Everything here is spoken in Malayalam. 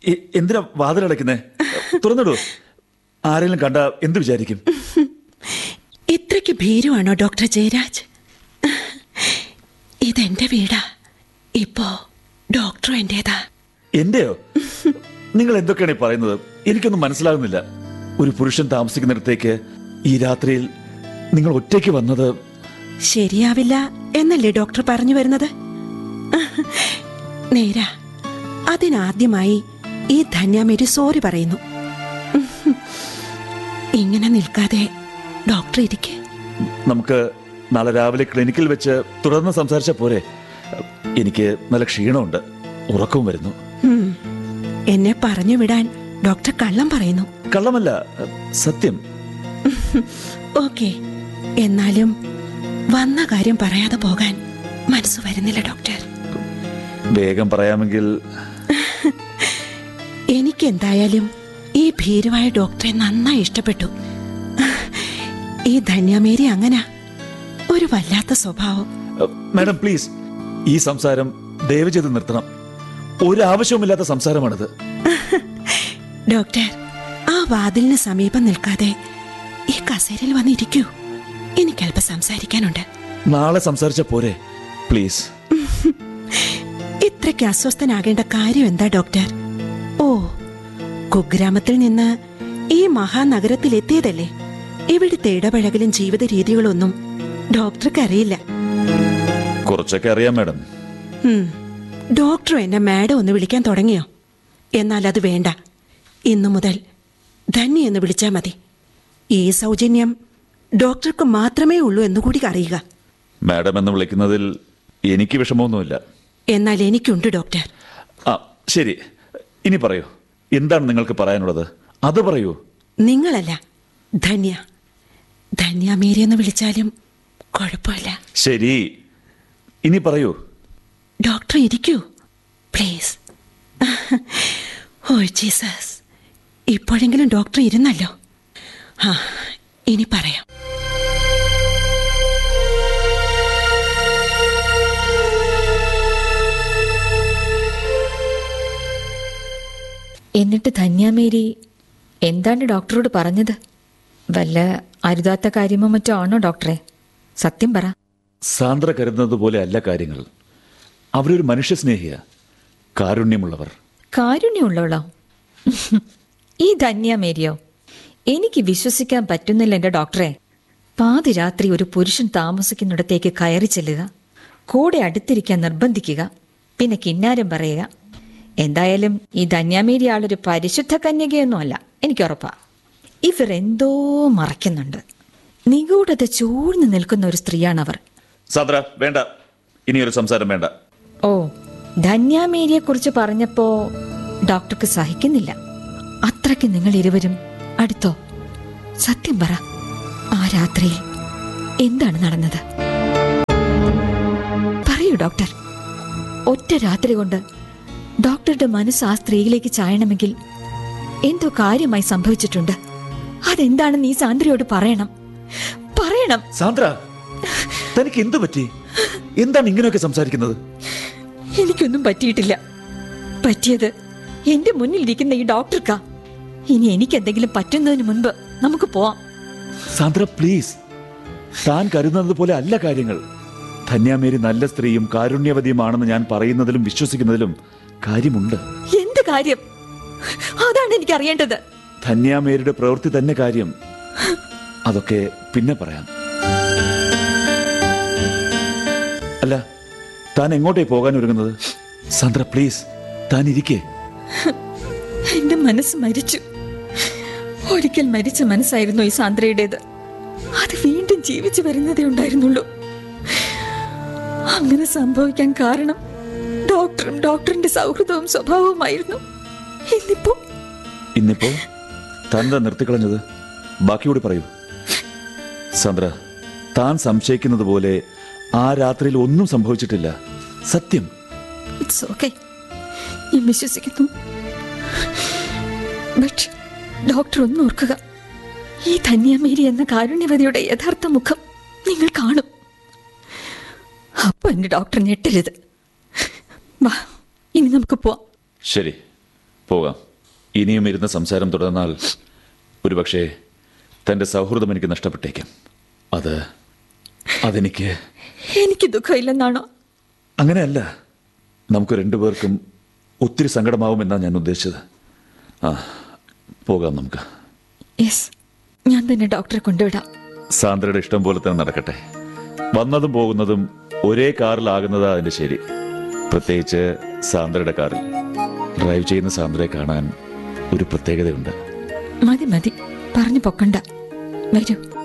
എ- എന്തിനാ വാതിലടയ്ക്കുന്നേ തുറന്നിടൂ ആരെങ്കിലും കണ്ട എന്ത് വിചാരിക്കും ഇത്രയ്ക്ക് ഭീരുവാണോ ഡോക്ടർ ജയരാജ് ഇതെന്റെ വീടാ ഇപ്പോ ഡോക്ടർ എന്റേതാ എന്റെയോ നിങ്ങൾ എന്തൊക്കെയാണ് ഈ പറയുന്നത് എനിക്കൊന്നും മനസ്സിലാകുന്നില്ല ഒരു പുരുഷൻ താമസിക്കുന്നിടത്തേക്ക് ഈ രാത്രിയിൽ നിങ്ങൾ ഒറ്റയ്ക്ക് വന്നത് ശരിയാവില്ല എന്നല്ലേ ഡോക്ടർ പറഞ്ഞു വരുന്നത് നേരാ അതിനാദ്യമായി ഈ ധന്യാമേരി സോറി പറയുന്നു ഇങ്ങനെ നിൽക്കാതെ ഡോക്ടർ ഇരിക്കെ നമുക്ക് നാളെ രാവിലെ ക്ലിനിക്കിൽ വെച്ച് തുടർന്ന് സംസാരിച്ച പോരെ എനിക്ക് നല്ല ക്ഷീണമുണ്ട് ഉറക്കവും വരുന്നു ഉം. എന്നെ പറഞ്ഞു വിടാൻ ഡോക്ടർ കള്ളം പറയുന്നു കള്ളമല്ല സത്യം ഓക്കെ എന്നാലും വന്ന കാര്യം പറയാതെ പോകാൻ മനസ്സ് വരുന്നില്ല ഡോക്ടർ വേഗം പറയാമെങ്കിൽ എനിക്ക് എന്തായാലും ഈ ഭീരുവായ ഡോക്ടറെ നന്നായി ഇഷ്ടപ്പെട്ടു ഈ ധന്യമേരി അങ്ങനാ ഒരു വല്ലാത്ത സ്വഭാവം മാഡം പ്ലീസ് ഈ സംസാരം ദയവ് ചെയ്ത് നിർത്തണം ഒരു ആവശ്യവുമില്ലാത്ത സംസാരമാണിത് ഡോക്ടർ ആ വാതിലിന് സമീപം നിൽക്കാതെ ഈ കസേരയിൽ വന്നിരിക്കൂ എനിക്കല്പം സംസാരിക്കാനുണ്ട് നാളെ സംസാരിച്ച പോരെ പ്ലീസ് ഇത്രയ്ക്ക് അസ്വസ്ഥനാകേണ്ട കാര്യം എന്താ ഡോക്ടർ ഓ കുഗ്രാമത്തിൽ നിന്ന് ഈ മഹാനഗരത്തിൽ എത്തിയതല്ലേ ഇവിടുത്തെ ഇടപഴകലും ജീവിത രീതികളൊന്നും ഡോക്ടർക്ക് അറിയില്ല കുറച്ചൊക്കെ അറിയാം മാഡം ഉം. ഡോക്ടർ എന്നെ മാഡം ഒന്ന് വിളിക്കാൻ തുടങ്ങിയോ എന്നാൽ അത് വേണ്ട ഇന്നു മുതൽ ധന്യ എന്ന് വിളിച്ചാൽ മതി ഈ സൗജന്യം ഡോക്ടർക്ക് മാത്രമേ ഉള്ളൂ എന്നുകൂടി അറിയുക മാഡം എന്ന് വിളിക്കുന്നതിൽ എനിക്ക് വിഷമമൊന്നുമില്ല എന്നാൽ എനിക്കുണ്ട് ഡോക്ടർ ആ ശരി ഇനി പറയൂ എന്താണ് നിങ്ങൾക്ക് പറയാനുള്ളത് അത് പറയൂ നിങ്ങളല്ല ധന്യ ധന്യ മേരി എന്ന് വിളിച്ചാലും കുഴപ്പമില്ല ശരി ഇനി പറയൂ ഡോക്ടർ ഇരിക്കൂ പ്ലീസ് ഓ ജീസസ് ഇപ്പോഴെങ്കിലും ഡോക്ടർ ഇരുന്നല്ലോ ആ ഇനി പറയാം എന്നിട്ട് ധന്യാമേരി എന്താണ് ഡോക്ടറോട് പറഞ്ഞത് വല്ല അരുതാത്ത കാര്യമോ മറ്റോ ആണോ ഡോക്ടറെ സത്യം പറ സാന്ദ്ര കരുതുന്നത് പോലെ അല്ല കാര്യങ്ങൾ അവരൊരു മനുഷ്യസ്നേഹിയ കാരുണ്യമുള്ളവർ കാരുണ്യമുള്ളവളോ ഈ ധന്യാമേരിയോ എനിക്ക് വിശ്വസിക്കാൻ പറ്റുന്നില്ല എന്റെ ഡോക്ടറെ പാതിരാത്രി ഒരു പുരുഷൻ താമസിക്കുന്നിടത്തേക്ക് കയറി ചെല്ലുക കൂടെ അടുത്തിരിക്കാൻ നിർബന്ധിക്കുക പിന്നെ കിന്നാരം പറയുക എന്തായാലും ഈ ധന്യാമേരി ആളൊരു പരിശുദ്ധ കന്യകയൊന്നുമല്ല എനിക്ക് ഉറപ്പാ ഇവർ എന്തോ മറയ്ക്കുന്നുണ്ട് നിഗൂഢത ചൂഴ്ന്നു നിൽക്കുന്ന ഒരു സ്ത്രീയാണവർ സാന്ദ്ര വേണ്ട ഇനിയൊരു സംസാരം വേണ്ട ഓ ധന്യാമേരിയെ കുറിച്ച് പറഞ്ഞപ്പോ ഡോക്ടർക്ക് സഹിക്കുന്നില്ല അത്രയ്ക്ക് നിങ്ങൾ ഇരുവരും അടുത്തോ സത്യം പറ ആ രാത്രിയിൽ എന്താണ് നടന്നത് പറയൂ ഡോക്ടർ ഒറ്റ രാത്രി കൊണ്ട് ഡോക്ടറുടെ മനസ്സ് ആ സ്ത്രീയിലേക്ക് ചായണമെങ്കിൽ എന്തോ കാര്യമായി സംഭവിച്ചിട്ടുണ്ട് അതെന്താണെന്ന് ഈ സാന്ദ്രയോട് പറയണം പറയണം സാന്ദ്ര തനിക്ക് എന്തു പറ്റി എന്താണ് ഇങ്ങനെയൊക്കെ സംസാരിക്കുന്നത് എനിക്കൊന്നും പറ്റിയിട്ടില്ല പറ്റിയത് എന്റെ മുന്നിലിരിക്കുന്ന ഈ ഡോക്ടർക്കാ ഇനി എനിക്ക് എന്തെങ്കിലും പറ്റുന്നതിന് മുൻപ് നമുക്ക് പോവാം സാന്ദ്ര പ്ലീസ് താൻ കരുതുന്നത് പോലെ അല്ല കാര്യങ്ങൾ ധന്യാമേരി നല്ല സ്ത്രീയും കാരുണ്യവതിയുമാണെന്ന് ഞാൻ പറയുന്നതിലും വിശ്വസിക്കുന്നതിലും കാര്യമുണ്ട് എന്ത് കാര്യം അതാണ് എനിക്ക് അറിയേണ്ടത് ധന്യാമേരിയുടെ പ്രവൃത്തി തന്നെ കാര്യം അതൊക്കെ പിന്നെ പറയാം അല്ല താൻ എങ്ങോട്ടേ പോകാൻ ഒരുങ്ങുന്നത് സാന്ദ്ര പ്ലീസ് താൻ ഇരിക്കേ എന്റെ മനസ്സ് മരിച്ചു ഒരിക്കൽ മരിച്ച മനസ്സായിരുന്നു ഈ സാന്ദ്രയുടേത് അത് വീണ്ടും ജീവിച്ചു വരുന്നതേ ഉണ്ടായിരുന്നുള്ളൂ അങ്ങനെ സംഭവിക്കാൻ കാരണം ഡോക്ടറും ഡോക്ടറിന്റെ സൗഹൃദവും സ്വഭാവവുമായിരുന്നു ഇന്നിപ്പോ ഇന്നിപ്പോ താൻ നിർത്തിക്കളഞ്ഞത് ബാക്കിയോട് പറയൂ സാന്ദ്ര താൻ സംശയിക്കുന്നത് പോലെ ആ രാത്രിയിൽ ഒന്നും സംഭവിച്ചിട്ടില്ല സത്യം ഇറ്റ്സ് ഓക്കെ ഞാൻ വിശ്വസിക്കുന്നു ബട്ട് ഡോക്ടർ ഒന്ന് ഓർക്കുക ഈ ധന്യാമേരി എന്ന കാരുണ്യവതിയുടെ യഥാർത്ഥ മുഖം നിങ്ങൾ കാണും അപ്പൊ എന്റെ ഡോക്ടർ ഞെട്ടരുത് വാ ഇനി നമുക്ക് പോവാം ശരി പോകാം ഇനിയും ഇരുന്ന് സംസാരം തുടർന്നാൽ ഒരുപക്ഷെ തൻ്റെ സൗഹൃദം എനിക്ക് നഷ്ടപ്പെട്ടേക്കും അത് അതെനിക്ക് എനിക്ക് ദുഃഖമില്ലെന്നാണോ അങ്ങനെയല്ല നമുക്ക് രണ്ടുപേർക്കും ഒത്തിരി സങ്കടമാവുമെന്നാണ് ഞാൻ ഉദ്ദേശിച്ചത് ആ പോകാം നമുക്ക് യെസ് ഞാൻ തന്നെ ഡോക്ടറെ കൊണ്ടുവിടാം സാന്ദ്രയുടെ ഇഷ്ടം പോലെ തന്നെ നടക്കട്ടെ വന്നതും പോകുന്നതും ഒരേ കാറിലാകുന്നതാ അതിന്റെ ശരി പ്രത്യേകിച്ച് സാന്ദ്രയുടെ കാറിൽ ഡ്രൈവ് ചെയ്യുന്ന സാന്ദ്രയെ കാണാൻ ഒരു പ്രത്യേകതയുണ്ട് മതി മതി പറഞ്ഞു പൊക്കണ്ട വരൂ